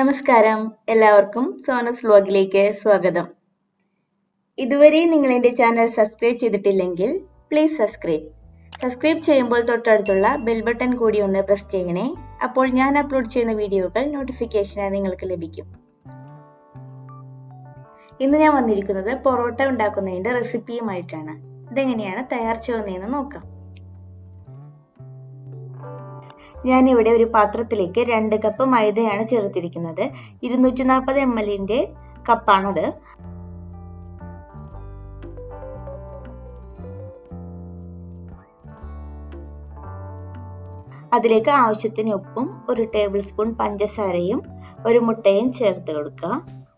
നമസ്കാരം എല്ലാവർക്കും സോനസ് വ്ലോഗിലേക്ക് സ്വാഗതം ഇതുവരെ നിങ്ങൾ എൻ്റെ ചാനൽ സബ്സ്ക്രൈബ് ചെയ്തിട്ടില്ലെങ്കിൽ പ്ലീസ് സബ്സ്ക്രൈബ് സബ്സ്ക്രൈബ് ചെയ്യുമ്പോൾ തൊട്ടടുത്തുള്ള ബെൽ ബട്ടൺ കൂടി ഒന്ന് പ്രസ് ചെയ്യണേ അപ്പോൾ ഞാൻ അപ്ലോഡ് ചെയ്യുന്ന വീഡിയോകൾ നോട്ടിഫിക്കേഷനായി നിങ്ങൾക്ക് ലഭിക്കും ഇന്ന് ഞാൻ വന്നിരിക്കുന്നത് പൊറോട്ട ഉണ്ടാക്കുന്നതിൻ്റെ റെസിപ്പിയുമായിട്ടാണ് ഇതെങ്ങനെയാണ് തയ്യാർ ചെയ്യുന്നതെന്ന് നോക്കാം ഞാൻ ഇവിടെ ഒരു പാത്രത്തിലേക്ക് രണ്ട് കപ്പ് മൈദയാണ് ചേർത്തിരിക്കുന്നത് ഇരുന്നൂറ്റി നാൽപ്പത് എം എല്ലിൻ്റെ കപ്പാണത് അതിലേക്ക് ആവശ്യത്തിന് ഉപ്പും ഒരു ടേബിൾ സ്പൂൺ പഞ്ചസാരയും ഒരു മുട്ടയും ചേർത്ത് കൊടുക്കുക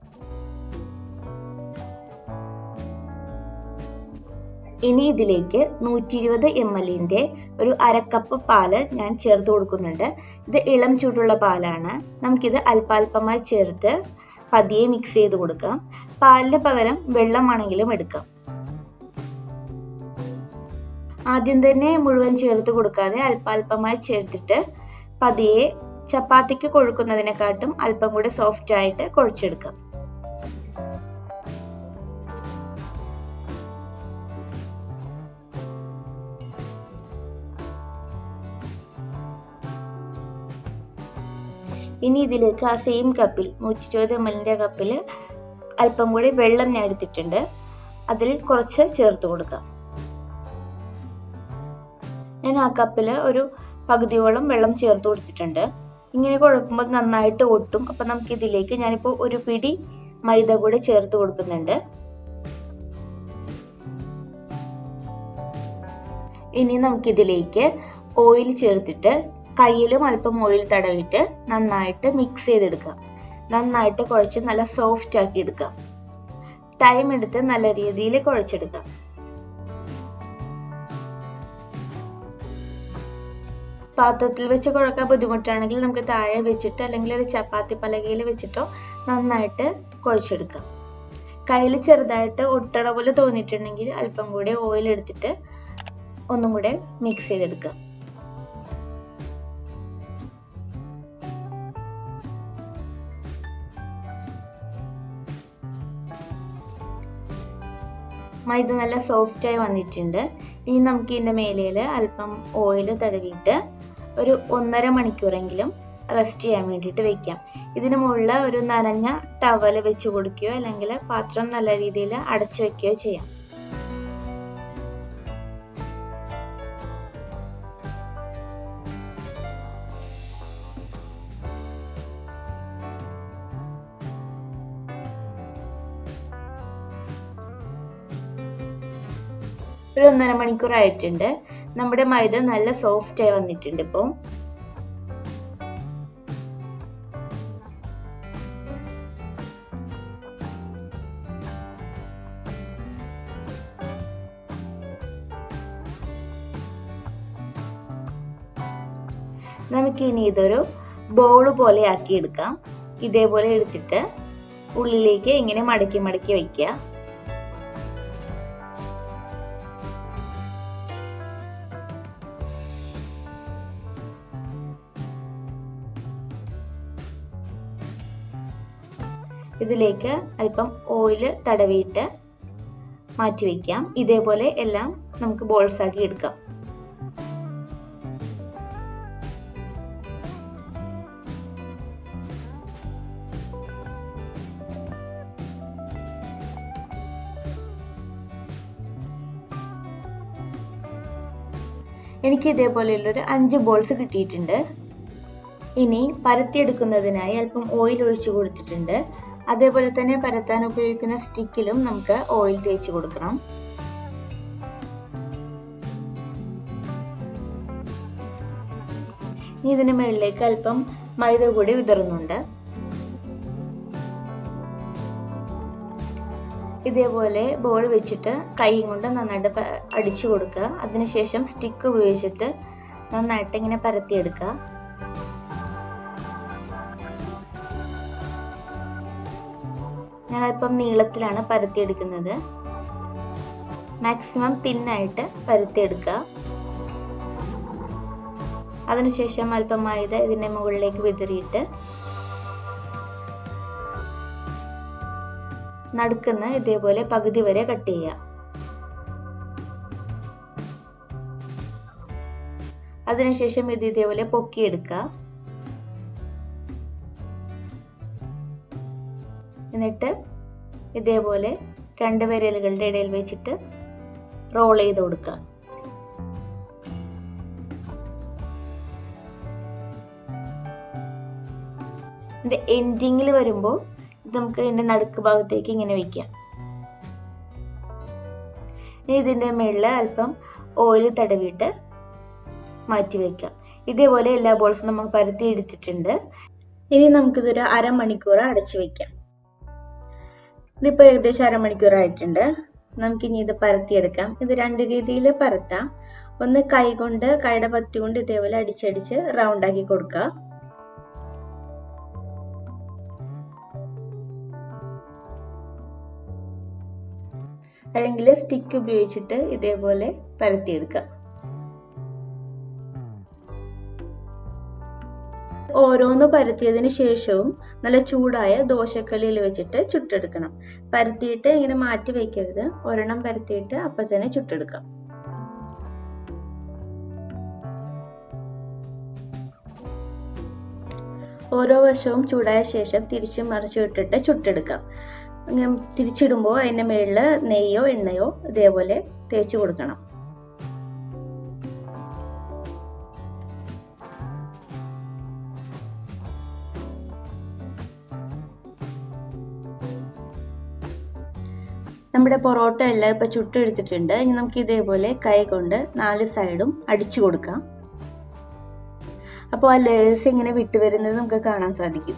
ഇനി ഇതിലേക്ക് നൂറ്റി ഇരുപത് എം എല്ലിൻ്റെ ഒരു അരക്കപ്പ് പാല് ഞാൻ ചേർത്ത് കൊടുക്കുന്നുണ്ട് ഇത് ഇളം ചൂടുള്ള പാലാണ് നമുക്കിത് അല്പാൽപമായി ചേർത്ത് പതിയെ മിക്സ് ചെയ്ത് കൊടുക്കാം പാലിന് പകരം വെള്ളമാണെങ്കിലും എടുക്കാം ആദ്യം തന്നെ മുഴുവൻ ചേർത്ത് കൊടുക്കാതെ അല്പാൽപമായി ചേർത്തിട്ട് പതിയെ ചപ്പാത്തിക്ക് കൊഴുക്കുന്നതിനെക്കാട്ടും അല്പം കൂടെ സോഫ്റ്റ് ആയിട്ട് കുഴച്ചെടുക്കാം ഇനി ഇതിലേക്ക് ആ സെയിം കപ്പിൽ നൂറ്റി ഇരുപത് എം എല്ലിൻ്റെ കപ്പിൽ അല്പം കൂടി വെള്ളം ഞാൻ എടുത്തിട്ടുണ്ട് അതിൽ കുറച്ച് ചേർത്ത് കൊടുക്കാം ഞാൻ ആ കപ്പിൽ ഒരു പകുതിയോളം വെള്ളം ചേർത്ത് കൊടുത്തിട്ടുണ്ട് ഇങ്ങനെ കുഴക്കുമ്പോൾ നന്നായിട്ട് ഒട്ടും അപ്പം നമുക്ക് ഇതിലേക്ക് ഞാനിപ്പോൾ ഒരു പിടി മൈദ കൂടി ചേർത്ത് കൊടുക്കുന്നുണ്ട് ഇനി നമുക്കിതിലേക്ക് ഓയിൽ ചേർത്തിട്ട് കയ്യിലും അല്പം ഓയിൽ തടവിട്ട് നന്നായിട്ട് മിക്സ് ചെയ്തെടുക്കാം നന്നായിട്ട് കുഴച്ച് നല്ല സോഫ്റ്റ് ആക്കി എടുക്കാം ടൈം എടുത്ത് നല്ല രീതിയിൽ കുഴച്ചെടുക്കാം പാത്രത്തിൽ വെച്ച് കുഴക്കാൻ ബുദ്ധിമുട്ടാണെങ്കിൽ നമുക്ക് താഴെ വെച്ചിട്ട് അല്ലെങ്കിൽ ഒരു ചപ്പാത്തി പലകയിൽ വെച്ചിട്ടോ നന്നായിട്ട് കുഴച്ചെടുക്കാം കയ്യിൽ ചെറുതായിട്ട് ഒട്ടണ പോലെ തോന്നിയിട്ടുണ്ടെങ്കിൽ അല്പം കൂടി ഓയിൽ എടുത്തിട്ട് ഒന്നും കൂടെ മിക്സ് ചെയ്തെടുക്കാം മൈദ നല്ല സോഫ്റ്റ് ആയി വന്നിട്ടുണ്ട് ഇനി നമുക്ക് ഇതിൻ്റെ മേലയിൽ അല്പം ഓയിൽ തടവിയിട്ട് ഒരു ഒന്നര മണിക്കൂറെങ്കിലും റെസ്റ്റ് ചെയ്യാൻ വേണ്ടിയിട്ട് വെക്കാം ഇതിന് മുകളിൽ ഒരു നനഞ്ഞ ടവൽ വെച്ച് കൊടുക്കുകയോ അല്ലെങ്കിൽ പാത്രം നല്ല രീതിയിൽ അടച്ചു വെക്കുകയോ ചെയ്യാം ഒരു ഒന്നര മണിക്കൂർ ആയിട്ടുണ്ട് നമ്മുടെ മൈദ നല്ല സോഫ്റ്റ് ആയി വന്നിട്ടുണ്ട് ഇപ്പോൾ നമുക്ക് ഇനി ഇതൊരു ബോൾ പോലെ ആക്കി എടുക്കാം ഇതേപോലെ എടുത്തിട്ട് ഉള്ളിലേക്ക് ഇങ്ങനെ മടക്കി മടക്കി വയ്ക്കുക ഇതിലേക്ക് അല്പം ഓയിൽ തടവിയിട്ട് മാറ്റി വയ്ക്കാം ഇതേപോലെ എല്ലാം നമുക്ക് ബോൾസ് ആക്കി എടുക്കാം എനിക്ക് ഇതേപോലെയുള്ളൊരു അഞ്ച് ബോൾസ് കിട്ടിയിട്ടുണ്ട് ഇനി പരത്തിയെടുക്കുന്നതിനായി അല്പം ഓയിൽ ഒഴിച്ചു കൊടുത്തിട്ടുണ്ട് അതേപോലെ തന്നെ പരത്താൻ ഉപയോഗിക്കുന്ന സ്റ്റിക്കിലും നമുക്ക് ഓയിൽ തേച്ച് കൊടുക്കണം ഇനി ഇതിന് മുകളിലേക്ക് അല്പം മൈദ കൂടി വിതറുന്നുണ്ട് ഇതേപോലെ ബോൾ വെച്ചിട്ട് കൈ കൊണ്ട് നന്നായിട്ട് അടിച്ചു കൊടുക്കുക അതിനുശേഷം സ്റ്റിക്ക് ഉപയോഗിച്ചിട്ട് നന്നായിട്ട് ഇങ്ങനെ പരത്തിയെടുക്കുക ഞാൻ അല്പം നീളത്തിലാണ് പരത്തിയെടുക്കുന്നത് മാക്സിമം തിന്നായിട്ട് പരത്തിയെടുക്കുക അതിനുശേഷം അല്പം മൈദ ഇതിൻ്റെ മുകളിലേക്ക് വിതറിയിട്ട് നടുക്കുന്ന ഇതേപോലെ പകുതി വരെ കട്ട് ചെയ്യാം അതിനുശേഷം ഇത് ഇതേപോലെ പൊക്കിയെടുക്കുക എന്നിട്ട് ഇതേപോലെ രണ്ട് വിരലുകളുടെ ഇടയിൽ വെച്ചിട്ട് റോൾ ചെയ്ത് കൊടുക്കുക ഇതിന്റെ എൻഡിങ്ങിൽ വരുമ്പോൾ ഇത് നമുക്ക് ഇതിന്റെ നടുക്ക് ഭാഗത്തേക്ക് ഇങ്ങനെ വെക്കാം ഇനി ഇതിന്റെ മുകളിൽ അല്പം ഓയിൽ തടവിയിട്ട് മാറ്റി വെക്കാം ഇതേപോലെ എല്ലാ ബോൾസും നമ്മൾ പരത്തി എടുത്തിട്ടുണ്ട് ഇനി നമുക്കിതൊരു അരമണിക്കൂർ അടച്ചു വെക്കാം ഇതിപ്പോ ഏകദേശം അരമണിക്കൂർ ആയിട്ടുണ്ട് നമുക്കിനി ഇത് പരത്തിയെടുക്കാം ഇത് രണ്ട് രീതിയിൽ പരത്താം ഒന്ന് കൈ കൊണ്ട് കൈയുടെ പത്തി കൊണ്ട് ഇതേപോലെ അടിച്ചടിച്ച് റൗണ്ട് ആക്കി കൊടുക്കുക അല്ലെങ്കിൽ സ്റ്റിക്ക് ഉപയോഗിച്ചിട്ട് ഇതേപോലെ പരത്തിയെടുക്കുക ഓരോന്ന് പരത്തിയതിന് ശേഷവും നല്ല ചൂടായ ദോശക്കല്ലിൽ വെച്ചിട്ട് ചുട്ടെടുക്കണം പരത്തിയിട്ട് ഇങ്ങനെ മാറ്റി വെക്കരുത് ഒരെണ്ണം പരത്തിയിട്ട് അപ്പൊ തന്നെ ചുട്ടെടുക്കാം ഓരോ വശവും ചൂടായ ശേഷം തിരിച്ചും മറിച്ചു ഇട്ടിട്ട് ചുട്ടെടുക്കാം ഇങ്ങനെ തിരിച്ചിടുമ്പോൾ അതിന്റെ മുകളിൽ നെയ്യോ എണ്ണയോ ഇതേപോലെ തേച്ച് കൊടുക്കണം നമ്മുടെ പൊറോട്ട എല്ലാം ഇപ്പൊ ചുട്ടെടുത്തിട്ടുണ്ട് ഇനി നമുക്ക് ഇതേപോലെ കൈ കൊണ്ട് നാല് സൈഡും അടിച്ചു കൊടുക്കാം അപ്പോൾ ആ ലേസ് ഇങ്ങനെ വിട്ടുവരുന്നത് നമുക്ക് കാണാൻ സാധിക്കും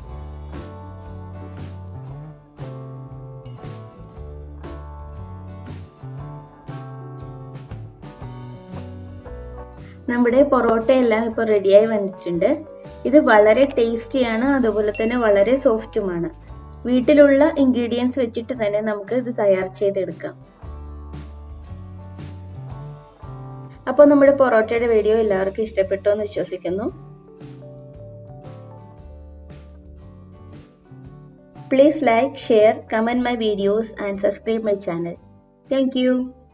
നമ്മുടെ പൊറോട്ട എല്ലാം ഇപ്പോൾ റെഡിയായി വന്നിട്ടുണ്ട് ഇത് വളരെ ടേസ്റ്റിയാണ് അതുപോലെ തന്നെ വളരെ സോഫ്റ്റുമാണ് വീട്ടിലുള്ള ഇൻഗ്രീഡിയൻസ് വെച്ചിട്ട് തന്നെ നമുക്ക് ഇത് തയ്യാർ ചെയ്തെടുക്കാം അപ്പോൾ നമ്മുടെ പൊറോട്ടയുടെ വീഡിയോ എല്ലാവർക്കും ഇഷ്ടപ്പെട്ടു എന്ന് വിശ്വസിക്കുന്നു Please like, share, comment my videos and subscribe my channel. Thank you.